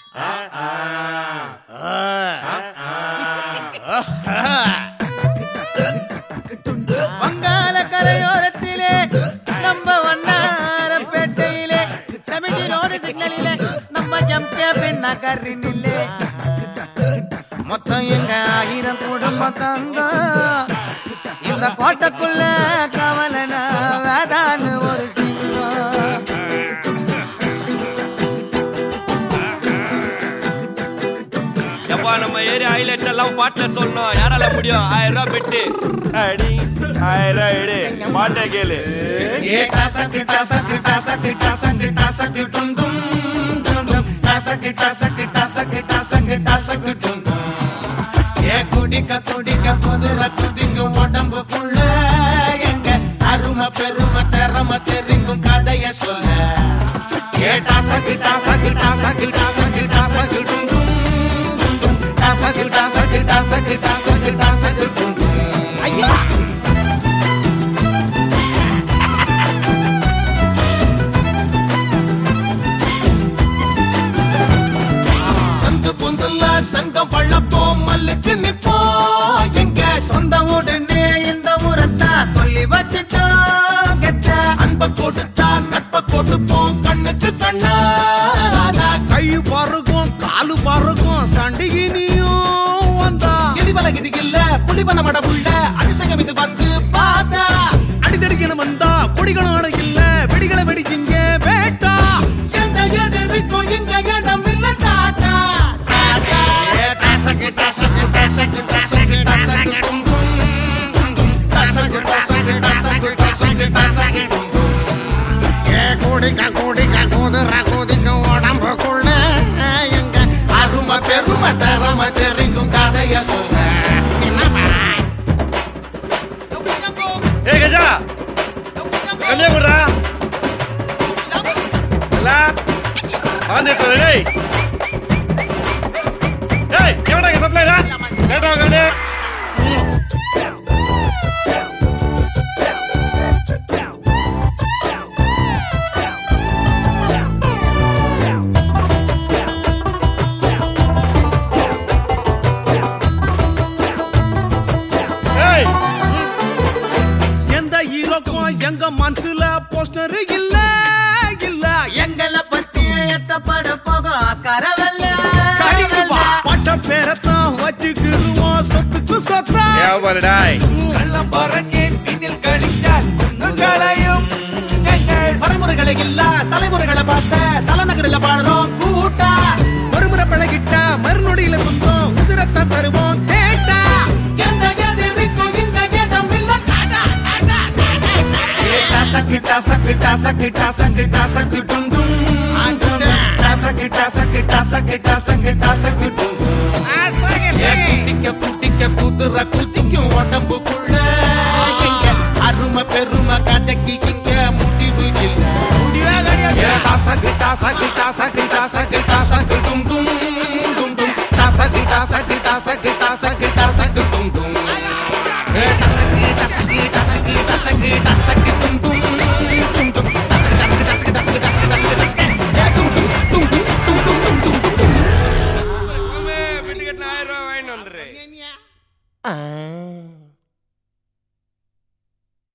வங்காள கரையோரத்திலே நம்ம வண்ணாரப்பேட்டையிலே சமிதி ரோடு சிக்னலிலே நம்ம ஜம்சேபின் நகரினிலே மொத்தம் எங்க ஆயிரம் குடும்பம் தங்கம் இந்த கோட்டைக்குள்ள கவலனா வேதான்னு ஒரு சிங்கம் எப்பா நம்ம ஏரியா ஹைலைட்ஸ் எல்லாம் பாட்டுல சொல்லணும் யாரால முடியும் ஆயிரம் ரூபாய் பெட்டு அடி ஆயிரம் ரூபாய் எடு பாட்டை கேளு ஏ டசக்கு டசக்கு டசக்கு டசக்கு டசக்கு டும் டும் டும் டும் டசக்கு டசக்கு டசக்கு டசக்கு டசக்கு டும் டும் ஏ குடிக்க குடிக்க குதிரை குதிக்கும் உடம்புக்குள்ள எங்க அருமை பெருமை திறமை தெரிங்கும் கதைய சொல்ல ஏ டசக்கு டசக்கு டசக்கு டசக்கு டசக்கு டும் டும் டும் டும் டசக்கு டசக்கு டசக்கு டசக்கு டசக்கு டும் டும் ஐயா சந்து பொந்துல சங்கம் வளப்போம் மல்லுக்கு நிப்போம் எங்க சொந்த உடனே இந்த முறத்தா சொல்லி வச்சுட்டோம் கெத்த அன்ப கொடுத்தா நட்ப கொடுப்போம் கண்ணுக்கு கண்ணா கை பருகும் காலு பருகும் சண்டிகினியும் வந்தா கிளிவல இது இல்ல புலிவன மடமுள்ள அபிஷேகம் இது வந்து பார்த்தா அடிதடிக்கணும் வந்தா கொடிகளும் அட இல்ல வெடிகளை வெடிச்சிங்க வேட்டா எந்த எதிர்க்கும் இங்க இடம் இல்ல டாட்டா டாட்டா டசக்கு டசக்கு டசக்கு டசக்கு டசக்கு டும் டும் டும் டும் டசக்கு டசக்கு டசக்கு டசக்கு டசக்கு டும் டும் ஏ குடிக்க குடிக்க குதிர குதிக்க உடம்புக்குள்ள எங்க அருமை பெருமை தரமை தெரிக்கும் கதைய சொல்ல ஏ கஜா கன்னியாகுமரா இல்ல வந்துட்டு டேய் ஏய் எவடா இங்க சப்ளைடா கேட்டா கண்ணு ஏய் எந்த ஹீரோக்கும் எங்க மனசுல போஸ்டர் இல்ல இல்ல எங்களை பத்தி எத்தப்பட போகும் ஆஸ்கார கறிக்கு வா பட்ட பேரத்தான் வச்சுக்கிருவோம் சொத்துக்கு சொத்தா ஏன் டாய் கள்ளம் பறங்கி பின்னில் கழிச்சால் குன்னுகளையும் எங்கள் பரமுறைகளை இல்ல தலைமுறைகளை பார்த்த தலைநகரில் பாடுறோம் கூட்டா ஒருமுறை பழகிட்டா மறுநொடியில துன்பம் உதிரத்தான் தருவோம் கேட்டா எந்த எதிரிக்கும் இந்த இடம் இல்ல டாடா டாடா டாடா டசக்கு டசக்கு டசக்கு டசக்கு டசக்கு டும் டும் டும் டும். டசக்கு டசக்கு டசக்கு டசக்கு டசக்கு டும் டும் ஏ குட்டிக்க குட்டிக்க குதிர குத்திக்கும் உடம்புக்குள்ள எங்க அருமை பெருமை கதைக்கு இங்க முடிவு இல்ல முடிவே கிடையாது ஏ டசக்கு டசக்கு டசக்கு